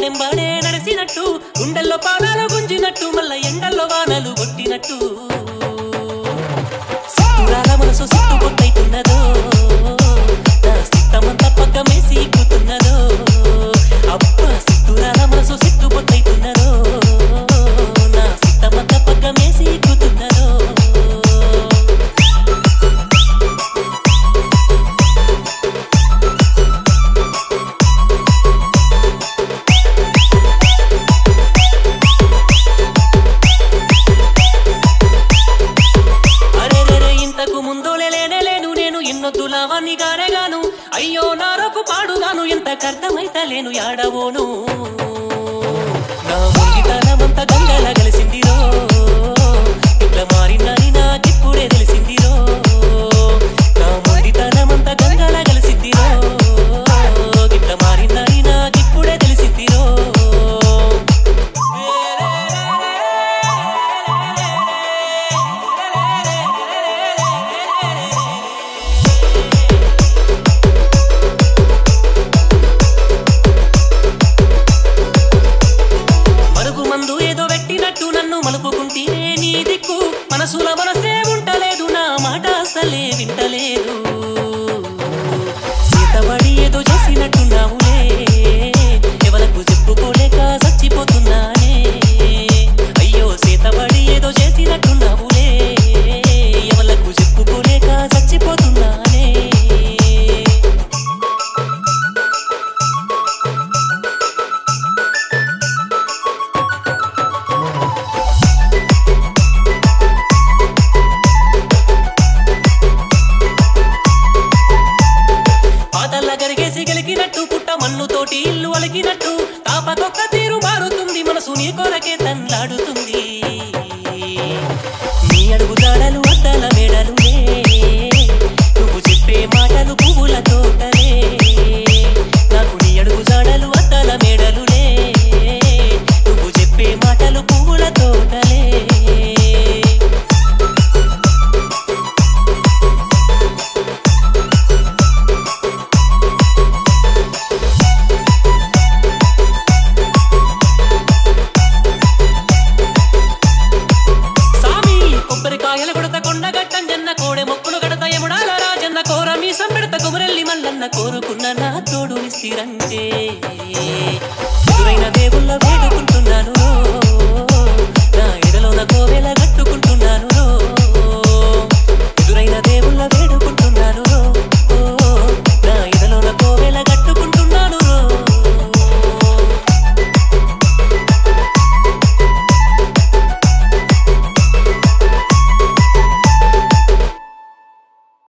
వాళ్ళెంబడే నడిసినట్టు గుండెల్లో పాదాలు గుంజినట్టు మళ్ళ ఎండల్లో వానలు కొట్టినట్టు సిట్టురాల మనసు సిట్టు పొట్టయితున్నదో నా సిత్తమంతా పక్కమేసి ఎక్కుతున్నదో అబ్బ సిట్టురాల మనసు సిట్టు పొట్టయితున్నదో నా సిత్తమంతా పక్కమేసి ఎక్కుతున్నదో అరెరెరె ఇంతకు ముందులే లేనే లేను నేను ఎన్నొద్దులావాన్ని గాను అయ్యో నారకు పాడుగాను ఎంత కర్థమైతలేను యాడవోను నా ముంగితనమంత గంగల కలిసిందిరో ఇట్లా మారిందని నాకిప్పుడే తెలిసిందిరో నా ముంగితనమంత గంగల కలిసిందిరో ఇట్లా మారిందని నాకిప్పుడే తెలిసిందిరో మరుగు మందు ఏదో పెట్టినట్టు నన్ను మలుపుకుంటేనే నీ దిక్కు మనసుల మనసే ఉంటలేదు నా మాట అసలే వింటలేదు సీతబడి ఏదో చేసినట్టున్నావులే ఎవలకు చెప్పుకోలేక చచ్చిపోతున్నానే అయ్యో సీతబడి ఏదో చేసినట్టున్నావులే ఎవలకు చెప్పుకోలేక చచ్చిపోతున్నానే పాతల్ల గరిగేసి గెలికినట్టు పుట్ట మన్నుతోటి ఇల్లు అలికినట్టు తాపకొక్క తీరు మారుతుంది మనసు నీ కొరకే తన్లాడుతుంది నీ అడుగు జాడలు అద్దాల మేడలునే నువ్వు చెప్పే మాటలు పువ్వుల తోటలే నాకు నీ అడుగు జాడలు అద్దాల మేడలునే నువ్వు చెప్పే మాటలు పువ్వుల తోటలే సామి కొబ్బరికాయల కొడత కొండగట్టం జన్న కోడె మొక్కులు గడత ఎముడాల రాజన్న కోర మీసం పెడత కుమరెల్లి మల్లన్న కోరుకున్న నా తోడు విసిరంటే